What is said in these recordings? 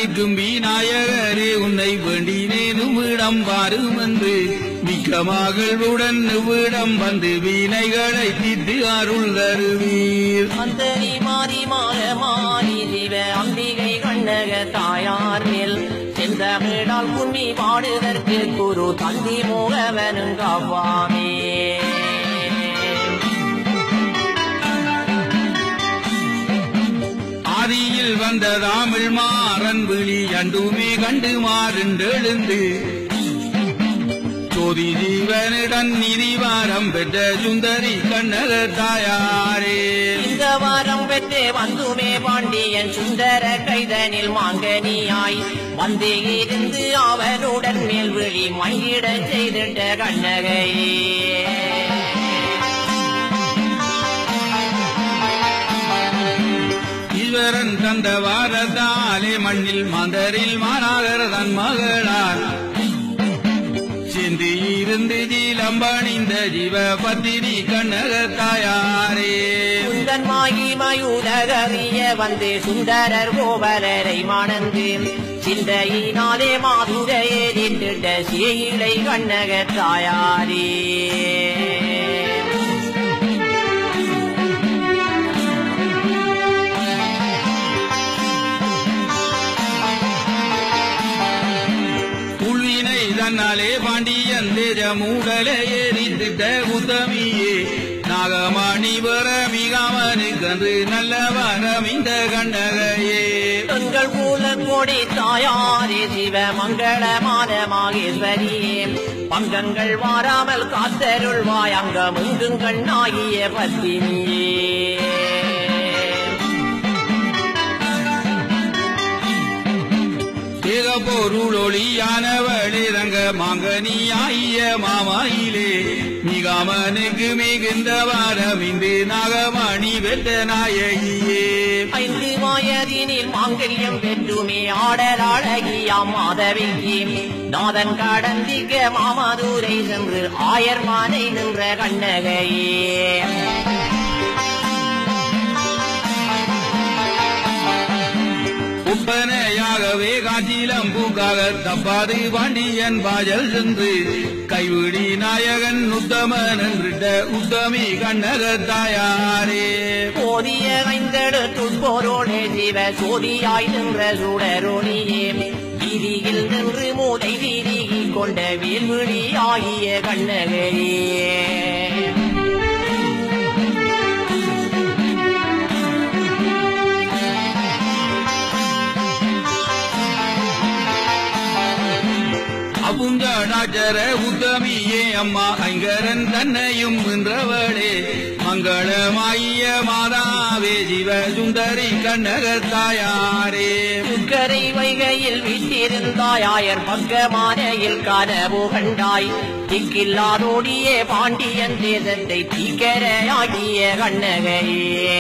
தீர்க்கும் விநாயகரே உன்னை வேண்டினேனும் இடம் பாரும் என்று மிக்க மகளுடன் இவ்விடம் வந்து வினைகளை தீர்த்து அருள் தருவீர் அந்தரி மாறி மாற மாறி சிவ அம்பிகை கண்ணக தாயார் மேல் செந்தமிழால் கும்மி பாடுதற்கு குரு தந்தி மூகவனும் காவாமே ஆதியில் வந்த தாமிழ் மாறன் விழி அண்டுமே கண்டு மாறுண்டெழுந்து சோதி ஜீவனிடம் நிதிவாரம் பெற்ற சுந்தரி கண்ணக தாயாரே இந்த வாரம் பெற்றே வந்துமே பாண்டியன் சுந்தர கைதனில் மாங்கனியாய் வந்தே இருந்து அவனுடன் மேல் விழி மங்கிட செய்திட்ட கண்ணகையே ஈஸ்வரன் தந்த வாரத்தாலே மண்ணில் மாந்தரில் மாநாகர் தன் மகளார் சிந்தி இருந்து ஜீலம்பணிந்த ஜீவ பத்தினி கண்ணக தாயாரே சுந்தன் மாகி மயூரகறிய வந்து சுந்தரர் கோபலரை மணந்து சிந்தையினாலே மாதுரையே நின்றுட்ட சீலை கண்ணக தாயாரே உள்வினை தன்னாலே பாண்டியன் தேஜ மூடலே எரித்திட்ட உத்தமியே நாகமணி வர மிகாமனுக்கன்று நல்ல வரம் இந்த கண்ணகையே எங்கள் கூல கொடி தாயாரே சிவ மங்களமான மாகேஸ்வரியே பங்கங்கள் வாராமல் காத்தருள்வாய் அங்கம் எங்கும் கண்ணாகிய பத்தினியே ஏக பொருளொளியானவளே ரங்க மாங்கனியாய மாமாயிலே மிகாமனுக்கு மிகுந்த வாரம் இன்று நாகமணி பெற்ற நாயகியே ஐந்து மாயதினில் மாங்கல்யம் பெற்றுமே ஆடல் அழகியாம் மாதவிக்கு நாதன் கடந்திக்க மாமதுரை சென்று ஆயர்மானை நின்ற கண்ணகையே ஒப்பனையாகவே காஞ்சிலம் பூக்காக தப்பாது பாண்டியன் பாஜல் சென்று கைவிடி நாயகன் உத்தமன் என்றிட்ட உத்தமி கண்ணக தாயாரே போதிய ஐந்தெடுத்துள் போரோடே சிவ சோதியாய் நின்ற சுடரொளியே வீதியில் நின்று மூதை வீதிகி கொண்ட வேல்விழி ஆகிய கண்ணகையே அபுஞ்சடாச்சர உத்தமியே அம்மா ஐங்கரன் தன்னையும் வென்றவளே மங்களமாயிய மாதாவே சிவ சுந்தரி கண்ணக தாயாரே கரை வைகையில் விட்டிருந்தாயாயர் பக்கமானையில் கனவு கண்டாய் திக்கில்லாதோடியே பாண்டியன் தேசத்தை தீக்கரையாகிய கண்ணகையே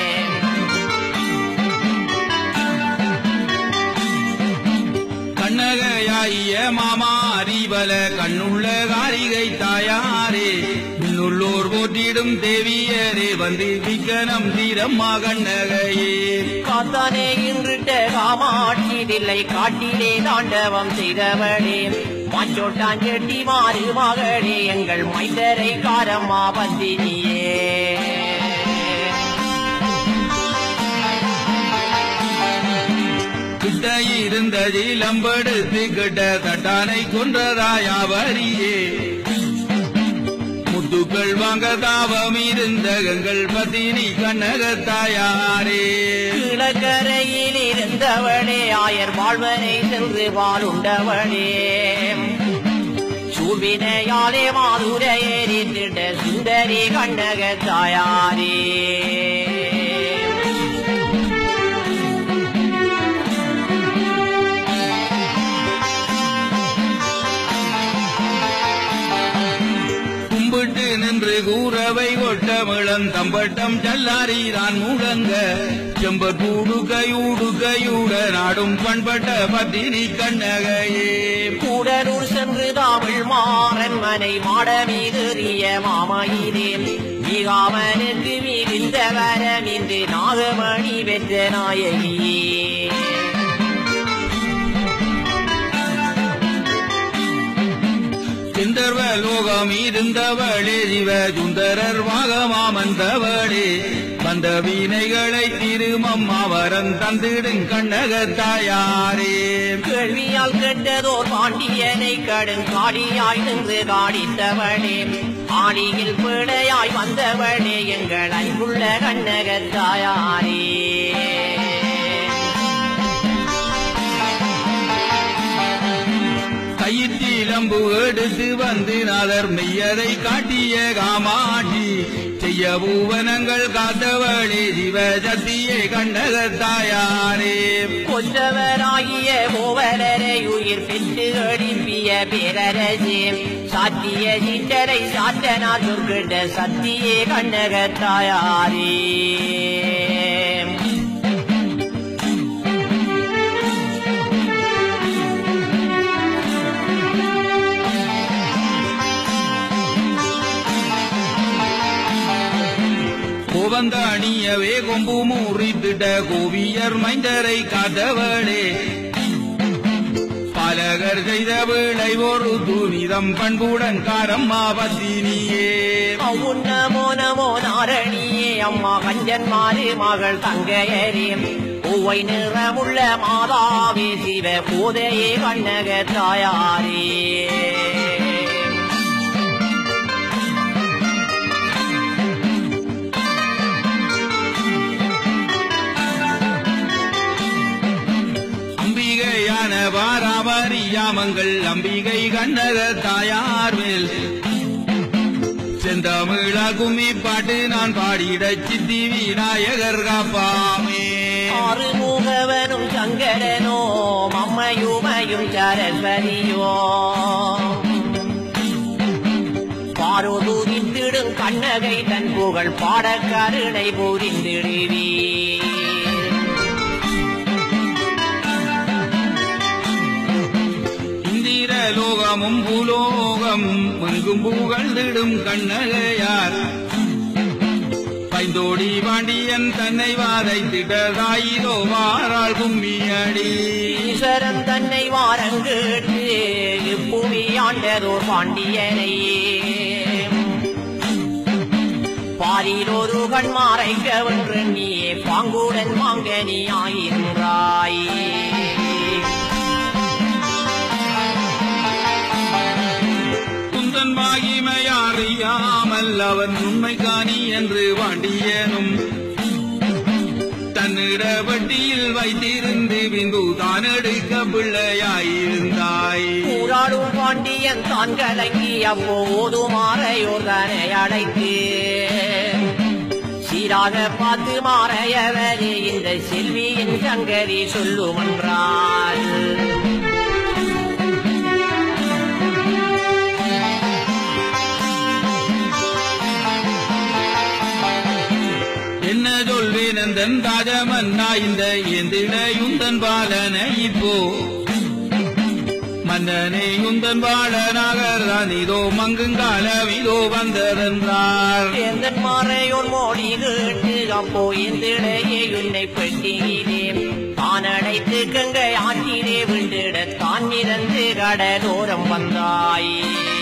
கண்ணகையாயிய மாமாரிபல கண்ணுள்ள காரிகை தாயாரே இன்னுள்ளோர் போற்றிடும் தேவியரே வந்து விக்கனம் தீரம்மா கண்ணகையே காத்தானே இன்றுட்ட காமாட்சி தில்லை காட்டிலே தாண்டவம் செய்தவளே மாச்சோட்டான் செட்டி மாறு மகளே எங்கள் மைந்தரை காரம்மா பத்தினியே கிட்ட இருந்த ஜீலம்படுத்து கிட்ட தட்டானை கொன்றதாயாவரியே முத்துக்கள் வாங்க தாவம் இருந்த எங்கள் பத்தினி கண்ணக தாயாரே கிழக்கரையில் இருந்தவளே ஆயர் வாழ்வனை சென்று வாழுண்டவளே சூழ்வினையாலே மாதுரையே நின்றுட சுந்தரி கண்ணக தாயாரே கும்பிட்டு நின்று கூறவை ஒட்டமிழம் தம்பட்டம் சல்லாரிதான் முழங்க செம்பக்கூடு கையூடு கையூட நாடும் பண்பட்ட பத்தினி கண்ணகையே கூடலூர் சென்று தமிழ் மாறன் மனை மாட மீதறிய மாமாயினே மிகாமனுக்கு மிகுந்த வரமின்றி நாகமணி பெற்ற நாயகியே கந்தர்வ லோகம் இருந்தவளே சிவ சுந்தரர் வாகமாமந்தவளே வந்த வீணைகளை திருமம்மாவரன் தந்திடும் கண்ணகத்தாயாரே கேள்வியால் கெட்டதோர் பாண்டியனை கடும் காடியாய் நின்று காடித்தவளே ஆடியில் பிழையாய் வந்தவளே எங்கள் அன்புள்ள கண்ணகத்தாயாரே கையிலம்பு எடுத்து வந்து நாதர் மெய்யதை காட்டிய காமாட்சி செய்ய பூவனங்கள் காத்தவளே சிவ சத்தியே கண்ணகத்தாயாரே கொற்றவராகிய கோவலரை உயிர் பெற்று எழுப்பிய பேரரசே சாத்திய சித்தரை சாத்தனா சொற்கிட்ட சத்தியே கண்ணகத்தாயாரே கோவந்த அணியவே கொம்பு மூறித்திட்ட கோவியர் மைந்தரை காத்தவளே பாலகர் செய்த விளை ஒரு துரிதம் பண்புடன் காரம்மா பத்தினியே அவுன் நமோ நமோ நாரணியே அம்மா கஞ்சன்மாரு மகள் தங்கையரே பூவை நிறமுள்ள மாதாவே சிவ பூதையே கண்ணகத்தாயாரே அம்பிகையான பாராமரியாமங்கள் அம்பிகை கண்ணக தாயார் மேல் செந்தமிழா கும்மி பாட்டு நான் பாடிட சித்தி விநாயகர் காப்பாமே ஆறு மூகவனும் சங்கரனோ அம்மையுமையும் சரஸ்வதியோ பாரோதூதித்திடும் கண்ணகை தன் புகழ் பாட கருணை புரிந்திடுவீர் இந்திர லோகமும் பூலோகம் எங்கும் புகழ்ந்திடும் கண்ணகையார் பைந்தோடி பாண்டியன் தன்னை வாதைத்திட தாயிலோ வாராள் கும்மியடி ஈஸ்வரன் தன்னை வாரங்கேட்டு இப்புவி ஆண்டதோர் பாண்டியனை பாரில் ஒரு கண்மாரை கவன்று நீயே பாங்குடன் மாங்கனி ஆயின்றாய் குந்தன் மகிமையறியாமல் அவன் உண்மை காணி என்று வாண்டியனும் தன்னிடவட்டியில் வைத்திருந்து பின்பு தான் எடுக்க பிள்ளையாயிருந்தாய் ஊராடும் பாண்டியன் தான் கலங்கி அப்போது மாறையோர்தனை அழைத்து சீராக பார்த்து மாறையவரே இந்த செல்வியின் சங்கரி சொல்லுமென்றாள் என்ன சொல்வேன் எந்தன் ராஜமன்னா இந்த எந்திடையுந்தன் பாலனை இப்போ மன்னனே உந்தன் பாலனாகர்தான் இதோ மங்குங்காலம் இதோ வந்ததென்றார் எந்தன் மாறையோர் மோடி கேட்டு அப்போ எந்திடையே உன்னை பெட்டியிலே தான் அடைத்து கங்கை ஆற்றிலே விண்டிட தான் மிதந்து கடலோரம் வந்தாய்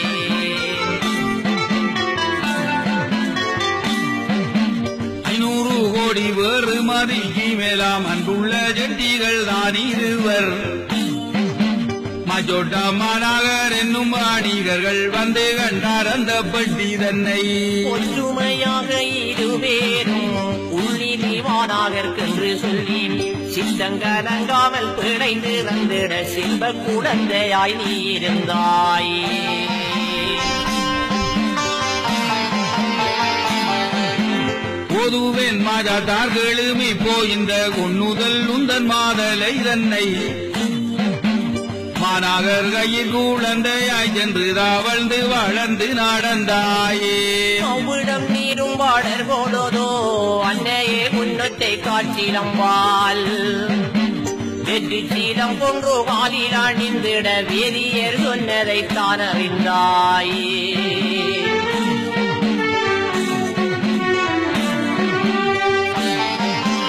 ஐநூறு கோடி வேறு மதிக்கு மேலாம் அன்புள்ள ஜெட்டிகள் தான் இருவர் மஜோட்ட மாநகர் என்னும் வாணிகர்கள் வந்து கண்டார் அந்த பட்டி தன்னை ஒற்றுமையாக இருவேரும் உள்ளிவானாகற்கென்று சொல்லி சித்தங்கலங்காமல் பிழைந்து வந்திட சில்வ குழந்தையாய் நீ இருந்தாய் பொதுவென் மாதாத்தார்களும் இப்போ இந்த கொன்னுதல் உந்தன் மாதலை தன்னை மாநகர் கையில் குழந்தையாய் சென்று தாவழ்ந்து வளர்ந்து நடந்தாயே அவ்விடம் நீரும் வாடர் போடதோ அன்னையே முன்னத்தை காட்சிலம்பால் வெற்றி சீலம் கொன்று காலில் அணிந்திட வேதியர் சொன்னதைத்தான் அறிந்தாயே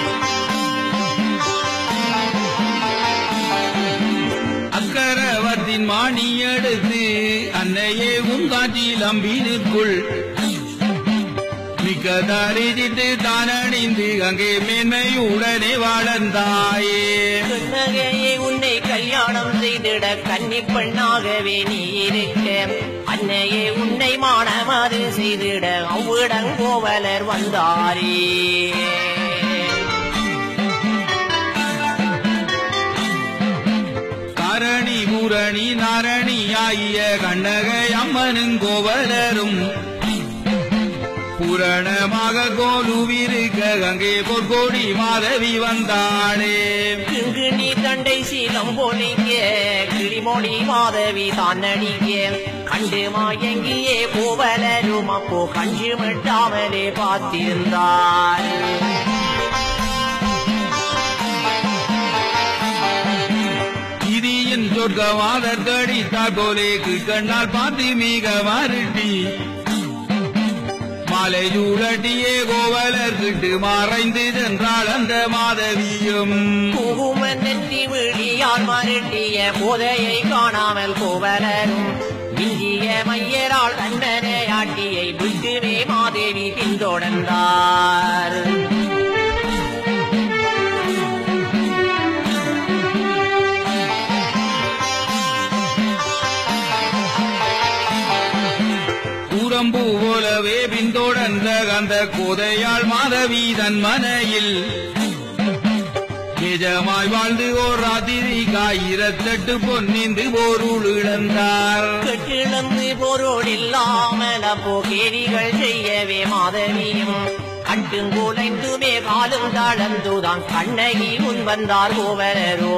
அக்கரவர்த்தி மாடத்தின் மாணி எடுத்து அன்னையே உன் காட்சியில் அம்பினுக்குள் மிக்க தரிதிட்டு தான் அணிந்து அங்கே மேன்மையுடனே வளர்ந்தாயே சொன்னகையே உன்னை கல்யாணம் செய்திட கன்னி பெண்ணாகவே நீ இருக்க அன்னையே உன்னை மானமாறு செய்திட அவ்விடங்கோவலர் வந்தாரே கரணி பூரணி நாரணி ஆகிய கண்ணகை அம்மனும் கோவலரும் புரணமாக கோலுவிருக்க அங்கே பொற்கோடி மாதவி வந்தாளே இங்கு நீ தண்டை சீலம் போலிங்க கிளிமொழி மாதவி தான் நடிக்க கண்டு மாயங்கியே கோவலரும் அப்போ கஞ்சு மட்டாமலே பார்த்திருந்தார் இதியின் சொர்க்கவாதர் கடித்தார் போலே கண்ணால் பார்த்து மிக வருட்டி மாலை சூழட்டியே கோவலர் கிட்டு மறைந்து சென்றாள் அந்த மாதவியும் குங்குமன் நெற்றி விழியால் மருட்டிய போதையை காணாமல் கோவலரும் விஞ்சிய மையரால் கண்ணனை ஆட்டியை விட்டுவே மாதேவி பின்தொடர்ந்தார் கூரம்பூ போலவே பின்தொடர்ந்த அந்த கோதையாள் மாதவி தன் மனையில் நிஜமாய் வாழ்ந்து ஓர் ராத்திரி ஆயிரத்தெட்டு பொன்னிந்து போருள் இழந்தார் கெட்டிழந்து பொருளில்லாமல் அப்போ கேலிகள் செய்யவே மாதவியும் கட்டுங்குலைந்துமே காலும் தளர்ந்துதான் கண்ணகி முன் வந்தார் கோவலரோ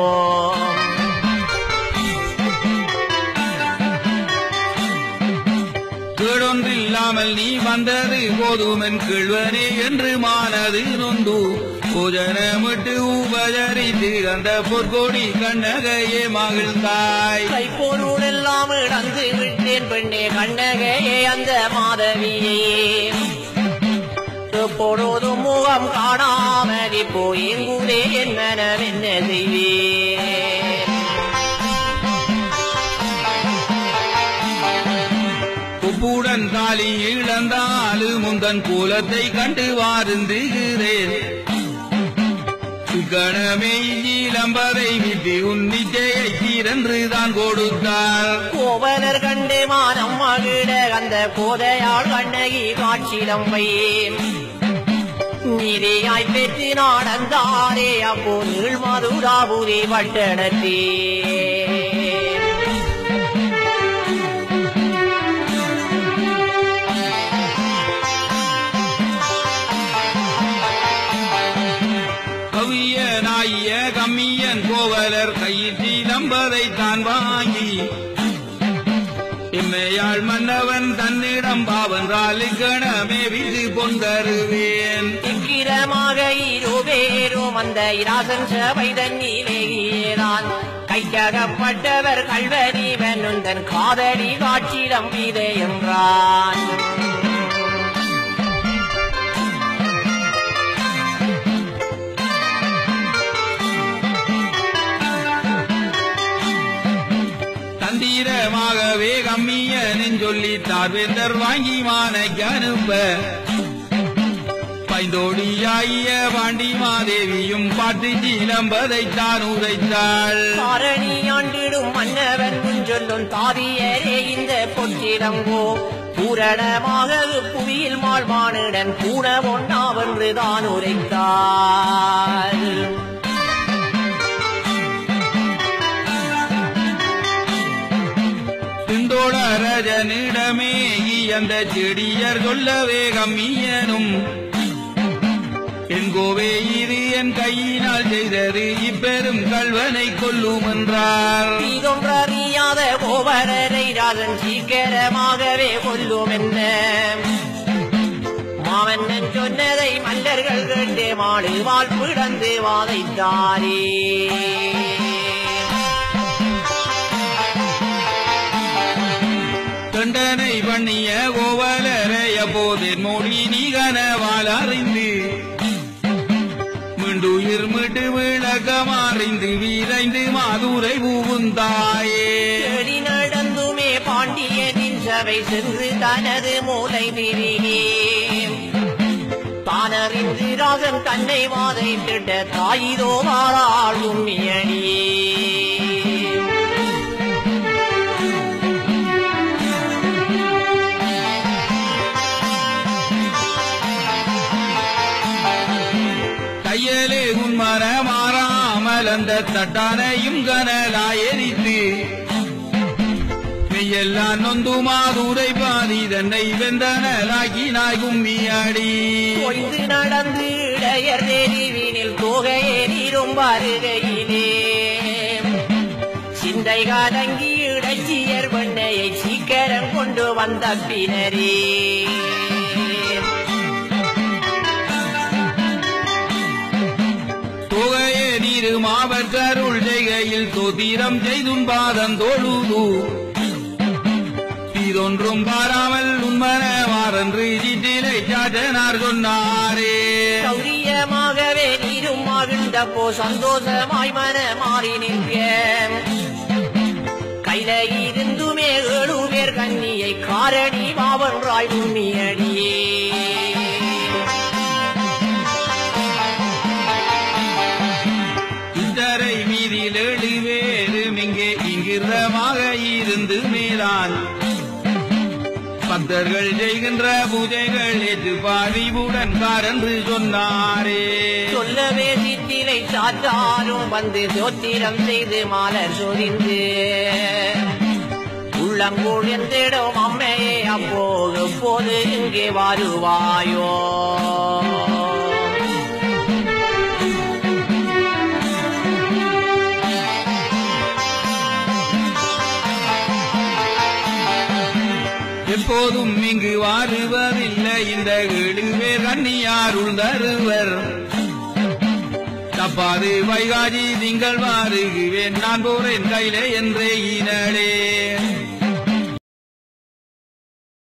கேடொன்றில்லாமல் நீ வந்தது போதுமென் கிழ்வனே என்று மானது நொந்து பூஜனமிட்டு உபசரித்து அந்த பொற்கோடி கண்ணகையே மகிழ்ந்தாய் கைப்பொருள் எல்லாம் இழந்து விட்டேன் பெண்ணே கண்ணகையே அந்த மாதவியே எப்பொழுதும் முகம் காணாமல் இப்போ எங்குதே என் மனம் என்ன செய்வேன் உப்புடன் தாலி இழந்தாலு முந்தன் கோலத்தை கண்டு வாருந்துகிறேன் கணமே இளம்பரை விட்டு உன் நிச்சயை தீரென்று தான் கொடுத்தார் கோவலர் கண்டு மானம் மகிழ அந்த கோதையாள் கண்ணகி காட்சிடம் வையேன் நீரையாய் பெற்று நாடந்தாரே அப்போ நீள் மதுராபுரி வட்டடத்தே கவிய நாய கம்மியன் கோவலர் கையில் சீலம்பரை தான் வாங்கி இம்மையாள் மன்னவன் தன்னிடம் பாவன்றால் கணமே விது பொந்தருவேன் இக்கிரமாக இருவேரும் அந்த இராசன் சபை தன்னிலேதான் கைக்ககப்பட்டவர் கல்வரி வெண்ணுந்தன் காதலி காட்சிடம் விதை என்றான் தந்திரமாகவே கம்மியனின் சொல்லி தார்வேந்தர் வாங்கி மானைக்கு அனுப்ப பைந்தோடியாகிய பாண்டி மாதேவியும் பாட்டு சீலம்பதை தான் உரைத்தாள் காரணி ஆண்டிடும் மன்னவன் முன் சொல்லும் தாதியரே இந்த பொற்றிடங்கோ பூரணமாக புவியில் மாழ்வானுடன் பூண ஒன்னாவென்று தான் உரைத்தார் திண்டோட ரஜனிடமே அந்த செடியர் சொல்லவே கம்மியனும் என் கோவே இது என் கையினால் செய்தது இப்பெரும் கல்வனை கொல்லும் என்றார் இதொன்றறியாத கோவரரை ராஜன் சீக்கிரமாகவே கொல்லும் என்ன மாமன்னன் சொன்னதை மல்லர்கள் கேட்டு மாடு வாழ்ப்பிடந்து வாதைத்தாரே தண்டனை பண்ணிய கோவலரைய போதென் மொழி நீகனவால் அறிந்து மீண்டுயிர் மீட்டு விளக்கமாறிந்து வீரைந்து மாதுரை பூவுந்தாயே தேடி அவை சென்று தனது மூளை திரிகே தானறிந்து ராகன் தன்னை வாதைத்திட்ட தாயிதோ வாராள் உம்மியடியே கையலே உன்மர மாறாமல் அந்த தட்டானையும் கனலாயரித்து மெய்யெல்லாம் நொந்து மாதுரை பாதி தன்னை வெந்தனலாக்கினாய் கும்மியாடி கொய்து நடந்து இடையர் தெரிவினில் தொகையேறிரும் வருகையிலே சிந்தை காலங்கி இடைச்சியர் பெண்ணையை சீக்கிரம் கொண்டு வந்த பினரே தொகையே நீரு மாவற்றருள் செய்கையில் தோத்திரம் செய்தும் பாதம் தொழுது இதொன்றும் பாராமல் உண்மன வாரன்று சிற்றிலை சாட்டனார் சொன்னாரே சௌரியமாகவே நீரும் மகிழ்ந்த போ சந்தோஷமாய் மன மாறி நிற்க கையில இருந்துமே ஏழு பேர் கண்ணியை காரணி பாவன்றாய் உண்மையடியே இத்தரை மீதில் ஏழு பேரும் இங்கே இங்கிரமாக இருந்து மேலான் பக்தர்கள் செய்கின்ற பூஜைகள் ஏற்று பாரிவுடன் காரென்று சொன்னாரே சொல்லவே சித்திரை சாற்றாரும் வந்து சோத்திரம் செய்து மாலர் சொரிந்து உள்ளங்கூழ்ந்திடும் அம்மையே அப்போது போது இங்கே வருவாயோ எப்போதும் இங்கு வாருவதில்லை இந்த ஏழு பேர் கண்ணியாருள் தருவர் தப்பாது வைகாஜி திங்கள் வாருகுவேன் நான் போறேன் கையிலே என்றே இனடே